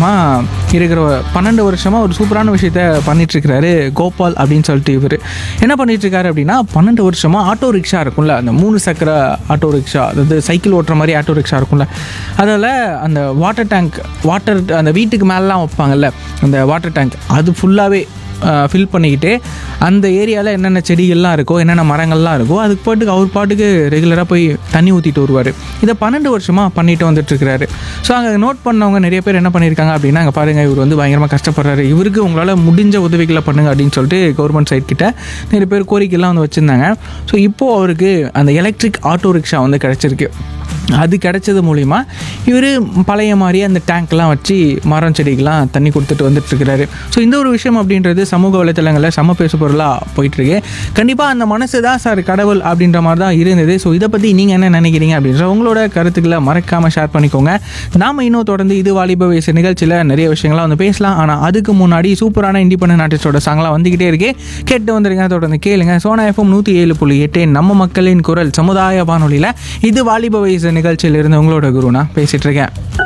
வருஷமாக இருக்கிற பன்னெண்டு வருஷமாக ஒரு சூப்பரான விஷயத்த பண்ணிகிட்ருக்கிறாரு கோபால் அப்படின்னு சொல்லிட்டு இவர் என்ன பண்ணிகிட்ருக்காரு அப்படின்னா பன்னெண்டு வருஷமாக ஆட்டோ ரிக்ஷா இருக்கும்ல அந்த மூணு சக்கர ஆட்டோ ரிக்ஷா அதாவது சைக்கிள் ஓட்டுற மாதிரி ஆட்டோ ரிக்ஷா இருக்கும்ல அதில் அந்த வாட்டர் டேங்க் வாட்டர் அந்த வீட்டுக்கு மேலெலாம் வைப்பாங்கல்ல அந்த வாட்டர் டேங்க் அது ஃபுல்லாகவே ஃபில் பண்ணிக்கிட்டு அந்த ஏரியாவில் என்னென்ன செடிகள்லாம் இருக்கோ என்னென்ன மரங்கள்லாம் இருக்கோ அதுக்கு பாட்டுக்கு அவர் பாட்டுக்கு ரெகுலராக போய் தண்ணி ஊற்றிட்டு வருவார் இதை பன்னெண்டு வருஷமாக பண்ணிட்டு வந்துட்டுருக்கிறாரு ஸோ அங்கே நோட் பண்ணவங்க நிறைய பேர் என்ன பண்ணியிருக்காங்க அப்படின்னா அங்கே பாருங்கள் இவர் வந்து பயங்கரமாக கஷ்டப்படுறாரு இவருக்கு உங்களால் முடிஞ்ச உதவிகளை பண்ணுங்க அப்படின்னு சொல்லிட்டு கவர்மெண்ட் சைட் கிட்ட நிறைய பேர் கோரிக்கைலாம் வந்து வச்சுருந்தாங்க ஸோ இப்போது அவருக்கு அந்த எலக்ட்ரிக் ஆட்டோ ரிக்ஷா வந்து கிடச்சிருக்கு அது கிடைச்சது மூலிமா இவர் பழைய மாதிரி அந்த டேங்க்லாம் வச்சு மரம் செடிக்கெலாம் தண்ணி கொடுத்துட்டு வந்துட்டுருக்கிறாரு ஸோ இந்த ஒரு விஷயம் அப்படின்றது சமூக வலைத்தளங்களில் சம பேசு பொருளாக போயிட்டுருக்கு கண்டிப்பாக அந்த மனசு தான் சார் கடவுள் அப்படின்ற மாதிரி தான் இருந்தது ஸோ இதை பற்றி நீங்கள் என்ன நினைக்கிறீங்க அப்படின்ற உங்களோட கருத்துக்களை மறக்காமல் ஷேர் பண்ணிக்கோங்க நாம் இன்னும் தொடர்ந்து இது வாலிப வயசு நிகழ்ச்சியில் நிறைய விஷயங்கள்லாம் வந்து பேசலாம் ஆனால் அதுக்கு முன்னாடி சூப்பரான இண்டிபெண்டன்ட் ஆர்டிஸ்டோட சாங்லாம் வந்துக்கிட்டே இருக்கே கேட்டு வந்துருங்க தொடர்ந்து கேளுங்க சோனா எஃப்எம் நூற்றி ஏழு புள்ளி எட்டு நம்ம மக்களின் குரல் சமுதாய வானொலியில் இது வாலிப வயசு நிகழ்ச்சியில் இருந்து உங்களோட குருனா பேசிகிட்டு இருக்கேன்